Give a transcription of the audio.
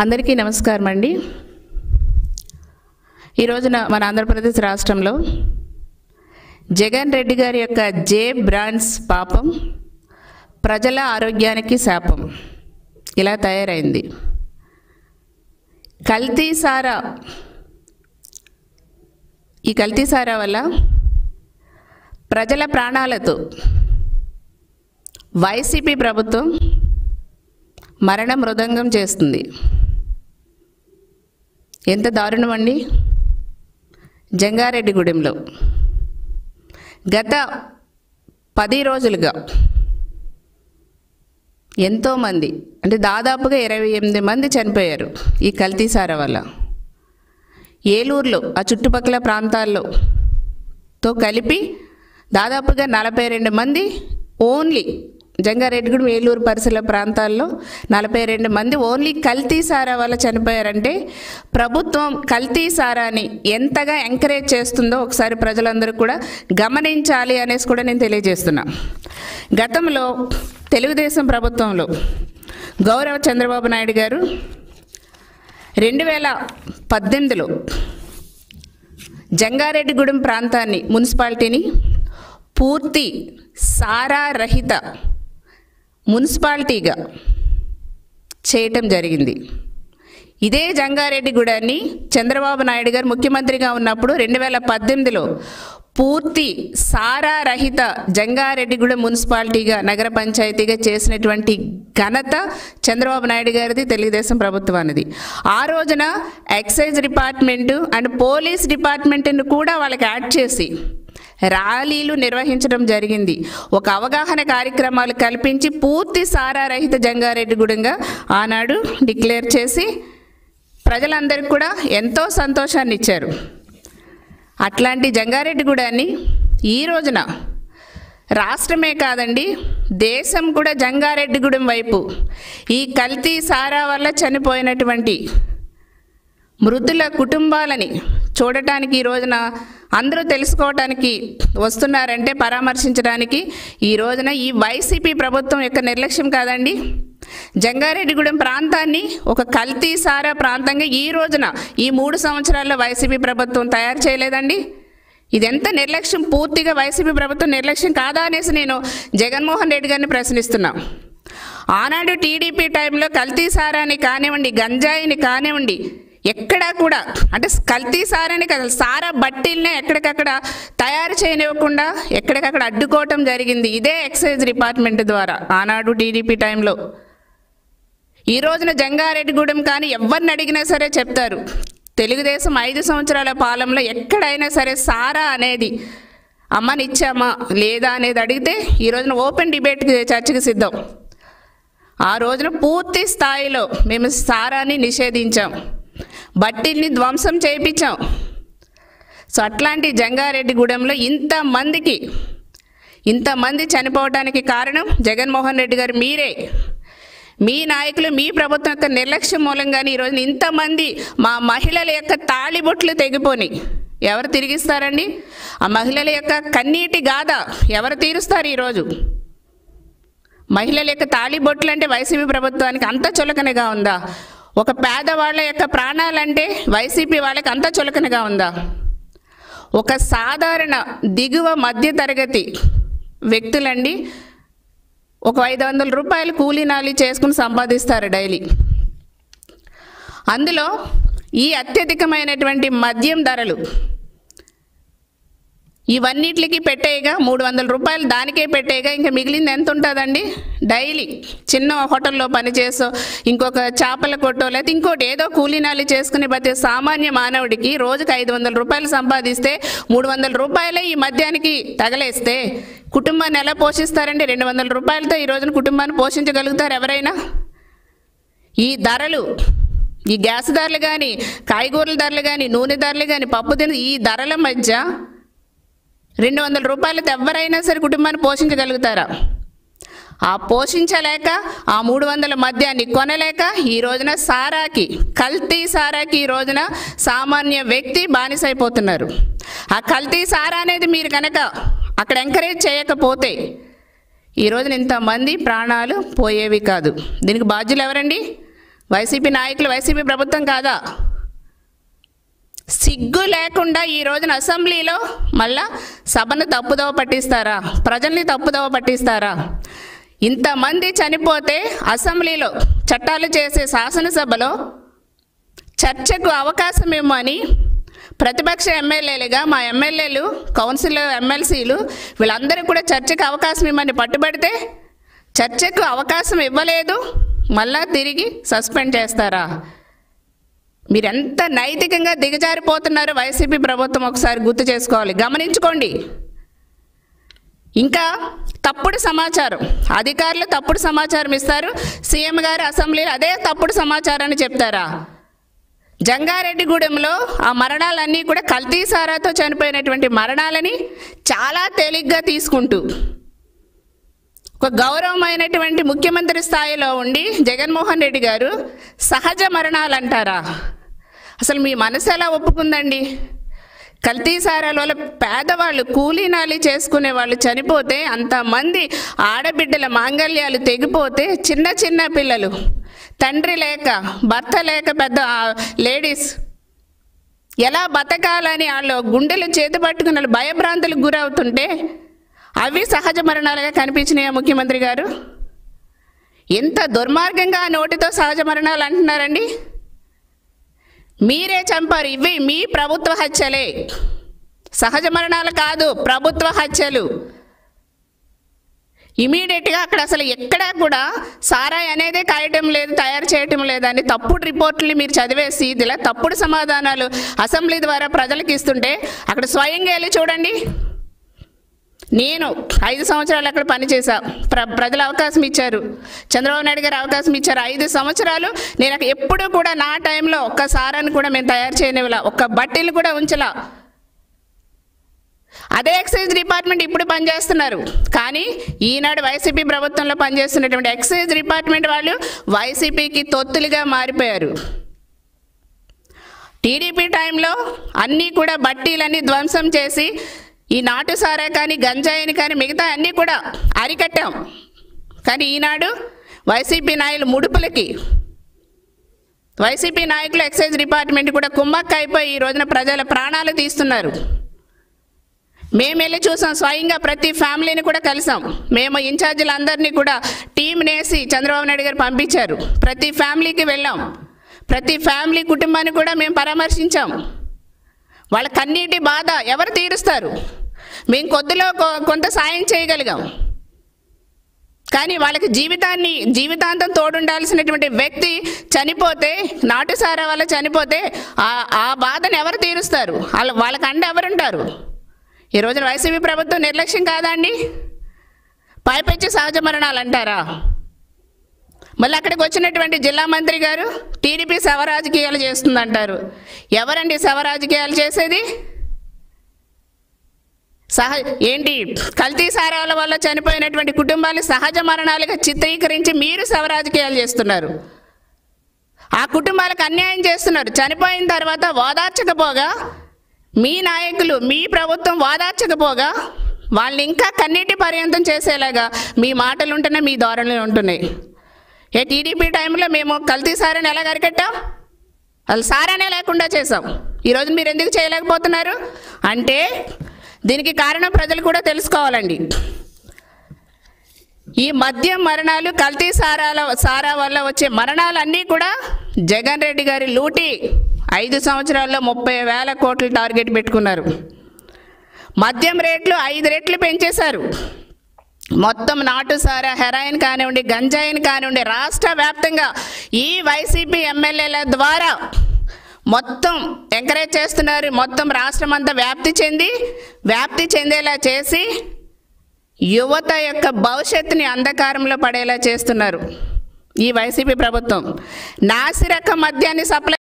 అందరికీ నమస్కారం అండి ఈ రోజున మన ఆంధ్రప్రదేశ్ రాష్ట్రంలో జగన్ రెడ్డి గారి యొక్క జే బ్రాండ్స్ పాపం ప్రజల ఆరోగ్యానికి శాపం ఇలా తయారైంది కల్తీ సారా ఈ కల్తీ సారా వల్ల ప్రజల ప్రాణాలతో వైసీపీ ప్రభుత్వం మరణ మృదంగం చేస్తుంది ఎంత దారుణం అండి జంగారెడ్డిగూడెంలో గత పది రోజులుగా ఎంతోమంది అంటే దాదాపుగా ఇరవై ఎనిమిది మంది చనిపోయారు ఈ కల్తీ సారా వల్ల ఏలూరులో ఆ చుట్టుపక్కల ప్రాంతాల్లో తో కలిపి దాదాపుగా నలభై రెండు మంది ఓన్లీ జంగారెడ్డిగూడెం ఏలూరు పరిసర ప్రాంతాల్లో నలభై రెండు మంది ఓన్లీ కల్తీ సారా వల్ల చనిపోయారంటే ప్రభుత్వం కల్తీ సారాని ఎంతగా ఎంకరేజ్ చేస్తుందో ఒకసారి ప్రజలందరూ కూడా గమనించాలి అనేసి కూడా నేను తెలియజేస్తున్నా గతంలో తెలుగుదేశం ప్రభుత్వంలో గౌరవ చంద్రబాబు నాయుడు గారు రెండు వేల పద్దెనిమిదిలో జంగారెడ్డిగూడెం ప్రాంతాన్ని మున్సిపాలిటీని పూర్తి సారా రహిత మున్సిపాలిటీగా చేయటం జరిగింది ఇదే జంగారెడ్డిగూడాన్ని చంద్రబాబు నాయుడు గారు ముఖ్యమంత్రిగా ఉన్నప్పుడు రెండు వేల పద్దెనిమిదిలో పూర్తి సారా రహిత జంగారెడ్డిగూడెం మున్సిపాలిటీగా నగర పంచాయతీగా చేసినటువంటి ఘనత చంద్రబాబు నాయుడు గారిది తెలుగుదేశం ప్రభుత్వానిది ఆ రోజున ఎక్సైజ్ డిపార్ట్మెంటు అండ్ పోలీస్ డిపార్ట్మెంట్ను కూడా వాళ్ళకి యాడ్ చేసి ర్యాలీలు నిర్వహించడం జరిగింది ఒక అవగాహన కార్యక్రమాలు కల్పించి పూర్తి సారా రహిత జంగారెడ్డిగూడెంగా ఆనాడు డిక్లేర్ చేసి ప్రజలందరికీ కూడా ఎంతో సంతోషాన్ని ఇచ్చారు అట్లాంటి జంగారెడ్డిగూడాన్ని ఈ రోజున రాష్ట్రమే కాదండి దేశం కూడా జంగారెడ్డిగూడెం వైపు ఈ కల్తీ సారా వల్ల చనిపోయినటువంటి మృతుల కుటుంబాలని చూడటానికి ఈ రోజున అందరూ తెలుసుకోవటానికి వస్తున్నారంటే పరామర్శించడానికి ఈ రోజున ఈ వైసీపీ ప్రభుత్వం యొక్క నిర్లక్ష్యం కాదండి జంగారెడ్డిగూడెం ప్రాంతాన్ని ఒక కల్తీ సారా ప్రాంతంగా ఈ రోజున ఈ మూడు సంవత్సరాల్లో వైసీపీ ప్రభుత్వం తయారు చేయలేదండి ఇదెంత నిర్లక్ష్యం పూర్తిగా వైసీపీ ప్రభుత్వం నిర్లక్ష్యం కాదా అనేసి నేను జగన్మోహన్ రెడ్డి గారిని ప్రశ్నిస్తున్నా ఆనాడు టీడీపీ టైంలో కల్తీ సారాని కానివ్వండి గంజాయిని కానివ్వండి ఎక్కడా కూడా అంటే కల్తీ సారాని కదా సారా బట్టీలనే ఎక్కడికక్కడ తయారు చేయనివ్వకుండా ఎక్కడికక్కడ అడ్డుకోవటం జరిగింది ఇదే ఎక్సైజ్ డిపార్ట్మెంట్ ద్వారా ఆనాడు టీడీపీ టైంలో ఈ రోజున జంగారెడ్డిగూడెం కానీ ఎవరిని అడిగినా సరే చెప్తారు తెలుగుదేశం ఐదు సంవత్సరాల పాలనలో ఎక్కడైనా సరే సారా అనేది అమ్మని ఇచ్చామా లేదా అనేది అడిగితే ఈ రోజున ఓపెన్ డిబేట్కి చర్చకి సిద్ధం ఆ రోజున పూర్తి స్థాయిలో మేము సారాన్ని నిషేధించాం బట్టిల్ని ధ్వంసం చేయించాం సో అట్లాంటి జంగారెడ్డిగూడెంలో ఇంతమందికి ఇంతమంది చనిపోవడానికి కారణం జగన్మోహన్ రెడ్డి గారు మీరే మీ నాయకులు మీ ప్రభుత్వం యొక్క నిర్లక్ష్యం మూలంగానే ఈరోజు ఇంతమంది మా మహిళల యొక్క తాళిబొట్లు తెగిపోని ఎవరు తిరిగిస్తారండి ఆ మహిళల యొక్క కన్నీటి గాథ ఎవరు తీరుస్తారు ఈరోజు మహిళల యొక్క తాళిబొట్లు అంటే వైసీపీ ప్రభుత్వానికి అంత చులకనగా ఉందా ఒక పేదవాళ్ళ యొక్క ప్రాణాలంటే వైసీపీ వాళ్ళకి అంత చులకనగా ఉందా ఒక సాధారణ దిగువ మధ్య తరగతి వ్యక్తులండి ఒక ఐదు వందల రూపాయలు కూలీ నాలి చేసుకుని సంపాదిస్తారు డైలీ అందులో ఈ అత్యధికమైనటువంటి మద్యం ధరలు ఇవన్నిటికి పెట్టేయగా మూడు వందల రూపాయలు దానికే పెట్టేయగా ఇంకా మిగిలింది ఎంత ఉంటుందండి డైలీ చిన్న హోటల్లో పనిచేసో ఇంకొక చేపల కొట్టో లేకపోతే ఇంకోటి ఏదో కూలీనాలి చేసుకుని బతికే సామాన్య మానవుడికి రోజుకి ఐదు వందల రూపాయలు సంపాదిస్తే మూడు వందల రూపాయలే ఈ మద్యానికి తగలేస్తే కుటుంబాన్ని ఎలా పోషిస్తారండి రెండు వందల రూపాయలతో ఈ రోజున కుటుంబాన్ని పోషించగలుగుతారు ఎవరైనా ఈ ధరలు ఈ గ్యాస్ ధరలు కానీ కాయగూరల ధరలు కానీ నూనె ధరలు కానీ పప్పు తిని ఈ ధరల మధ్య రెండు వందల రూపాయలతో ఎవరైనా సరే కుటుంబాన్ని పోషించగలుగుతారా ఆ పోషించలేక ఆ మూడు వందల మద్యాన్ని కొనలేక ఈ రోజున సారాకి కల్తీ సారాకి ఈ రోజున సామాన్య వ్యక్తి బానిసైపోతున్నారు ఆ కల్తీ సారా అనేది మీరు కనుక అక్కడ ఎంకరేజ్ చేయకపోతే ఈ రోజున ఇంతమంది ప్రాణాలు పోయేవి కాదు దీనికి బాధ్యులు ఎవరండి వైసీపీ నాయకులు వైసీపీ ప్రభుత్వం కాదా సిగ్గు లేకుండా ఈ రోజున అసెంబ్లీలో మళ్ళా సభను తప్పుదోవ పట్టిస్తారా ప్రజల్ని తప్పుదోవ పట్టిస్తారా ఇంతమంది చనిపోతే అసెంబ్లీలో చట్టాలు చేసే శాసనసభలో చర్చకు అవకాశం ఇవ్వమని ప్రతిపక్ష ఎమ్మెల్యేలుగా మా ఎమ్మెల్యేలు కౌన్సిల్ ఎమ్మెల్సీలు వీళ్ళందరూ కూడా చర్చకు అవకాశం ఇవ్వమని పట్టుబడితే చర్చకు అవకాశం ఇవ్వలేదు మళ్ళా తిరిగి సస్పెండ్ చేస్తారా మీరెంత నైతికంగా దిగజారిపోతున్నారో వైసీపీ ప్రభుత్వం ఒకసారి గుర్తు చేసుకోవాలి గమనించుకోండి ఇంకా తప్పుడు సమాచారం అధికారులు తప్పుడు సమాచారం ఇస్తారు సీఎం గారు అసెంబ్లీలో అదే తప్పుడు సమాచారాన్ని చెప్తారా జంగారెడ్డిగూడెంలో ఆ మరణాలన్నీ కూడా కల్తీ సారాతో చనిపోయినటువంటి మరణాలని చాలా తేలిగ్గా తీసుకుంటూ ఒక గౌరవమైనటువంటి ముఖ్యమంత్రి స్థాయిలో ఉండి జగన్మోహన్ రెడ్డి గారు సహజ మరణాలు అంటారా అసలు మీ మనసు ఎలా ఒప్పుకుందండి కల్తీ సారాల వల్ల పేదవాళ్ళు కూలీనాలి చేసుకునే వాళ్ళు చనిపోతే అంతమంది ఆడబిడ్డల మాంగళ్యాలు తెగిపోతే చిన్న చిన్న పిల్లలు తండ్రి లేక భర్త లేక పెద్ద లేడీస్ ఎలా బతకాలని వాళ్ళు గుండెలు చేతి పట్టుకుని వాళ్ళు భయభ్రాంతులకు గురవుతుంటే అవి సహజ మరణాలుగా కనిపించినాయా ముఖ్యమంత్రి గారు ఎంత దుర్మార్గంగా ఆ నోటితో సహజ మరణాలు అంటున్నారండి మీరే చంపారు ఇవి మీ ప్రభుత్వ హత్యలే సహజ మరణాలు కాదు ప్రభుత్వ హత్యలు ఇమీడియట్గా అక్కడ అసలు ఎక్కడా కూడా సారాయి అనేదే కాయటం లేదు తయారు చేయటం లేదని తప్పుడు రిపోర్టులు మీరు చదివేసి ఇలా తప్పుడు సమాధానాలు అసెంబ్లీ ద్వారా ప్రజలకు ఇస్తుంటే అక్కడ స్వయంగా వెళ్ళి చూడండి నేను ఐదు సంవత్సరాలు అక్కడ పనిచేశా ప్ర ప్రజలు అవకాశం ఇచ్చారు చంద్రబాబు నాయుడు గారు అవకాశం ఇచ్చారు ఐదు సంవత్సరాలు నేను అక్కడ ఎప్పుడూ కూడా నా టైంలో ఒక్క సారాన్ని కూడా మేము తయారు చేయనివ్వలా ఒక్క బట్టీలు కూడా ఉంచలా అదే ఎక్సైజ్ డిపార్ట్మెంట్ ఇప్పుడు పనిచేస్తున్నారు కానీ ఈనాడు వైసీపీ ప్రభుత్వంలో పనిచేస్తున్నటువంటి ఎక్సైజ్ డిపార్ట్మెంట్ వాళ్ళు వైసీపీకి తొత్తులుగా మారిపోయారు టీడీపీ టైంలో అన్నీ కూడా బట్టీలన్నీ ధ్వంసం చేసి ఈ నాటు సారా కానీ గంజాయిని కానీ మిగతా అన్నీ కూడా అరికట్టాం కానీ ఈనాడు వైసీపీ నాయకులు ముడుపులకి వైసీపీ నాయకులు ఎక్సైజ్ డిపార్ట్మెంట్ కూడా కుమ్మక్క అయిపోయి ఈ రోజున ప్రజల ప్రాణాలు తీస్తున్నారు మేము వెళ్ళి చూసాం స్వయంగా ప్రతి ఫ్యామిలీని కూడా కలిసాం మేము ఇన్ఛార్జీలందరినీ కూడా టీం నేసి చంద్రబాబు నాయుడు గారు పంపించారు ప్రతి ఫ్యామిలీకి వెళ్ళాం ప్రతి ఫ్యామిలీ కుటుంబాన్ని కూడా మేము పరామర్శించాం వాళ్ళ కన్నీటి బాధ ఎవరు తీరుస్తారు మేము కొద్దిలో కొ- కొంత సాయం చేయగలిగాం కానీ వాళ్ళకి జీవితాన్ని జీవితాంతం తోడుండాల్సినటువంటి వ్యక్తి చనిపోతే నాటుసారా వల్ల చనిపోతే ఆ ఆ బాధను ఎవరు తీరుస్తారు వాళ్ళ వాళ్ళకి అండ ఎవరుంటారు ఈ రోజున వైసీపీ ప్రభుత్వం నిర్లక్ష్యం కాదా అండి పైపెచ్చి సహజ మరణాలు అంటారా మళ్ళీ అక్కడికి వచ్చినటువంటి జిల్లా మంత్రి గారు టీడీపీ శవ రాజకీయాలు చేస్తుందంటారు ఎవరండి శవ రాజకీయాలు చేసేది సహ ఏంటి కల్తీ సారాల వల్ల చనిపోయినటువంటి కుటుంబాలు సహజ మరణాలుగా చిత్రీకరించి మీరు శవ రాజకీయాలు చేస్తున్నారు ఆ కుటుంబాలకు అన్యాయం చేస్తున్నారు చనిపోయిన తర్వాత ఓదార్చకపోగా మీ నాయకులు మీ ప్రభుత్వం ఓదార్చకపోగా వాళ్ళని ఇంకా కన్నీటి పర్యంతం చేసేలాగా మీ మాటలు ఉంటున్నాయి మీ ధోరణులు ఉంటున్నాయి ఏ టీడీపీ టైంలో మేము కల్తీ సారాన్ని ఎలా అరికట్టాం అసలు సారానే లేకుండా చేసాం ఈరోజు మీరు ఎందుకు చేయలేకపోతున్నారు అంటే దీనికి కారణం ప్రజలు కూడా తెలుసుకోవాలండి ఈ మద్యం మరణాలు కల్తీ సారాల సారా వల్ల వచ్చే మరణాలన్నీ కూడా జగన్ రెడ్డి గారి లూటి ఐదు సంవత్సరాల్లో ముప్పై వేల కోట్లు టార్గెట్ పెట్టుకున్నారు మద్యం రేట్లు ఐదు రెట్లు పెంచేశారు మొత్తం నాటు సారా హెరాయిన్ కానివ్వండి గంజాయిన్ కానివ్వండి రాష్ట్ర వ్యాప్తంగా ఈ వైసీపీ ఎమ్మెల్యేల ద్వారా మొత్తం ఎంకరేజ్ చేస్తున్నారు మొత్తం రాష్ట్రం అంతా వ్యాప్తి చెంది వ్యాప్తి చెందేలా చేసి యువత యొక్క భవిష్యత్తుని అంధకారంలో పడేలా చేస్తున్నారు ఈ వైసీపీ ప్రభుత్వం నాసిరకం మద్యాన్ని సప్లై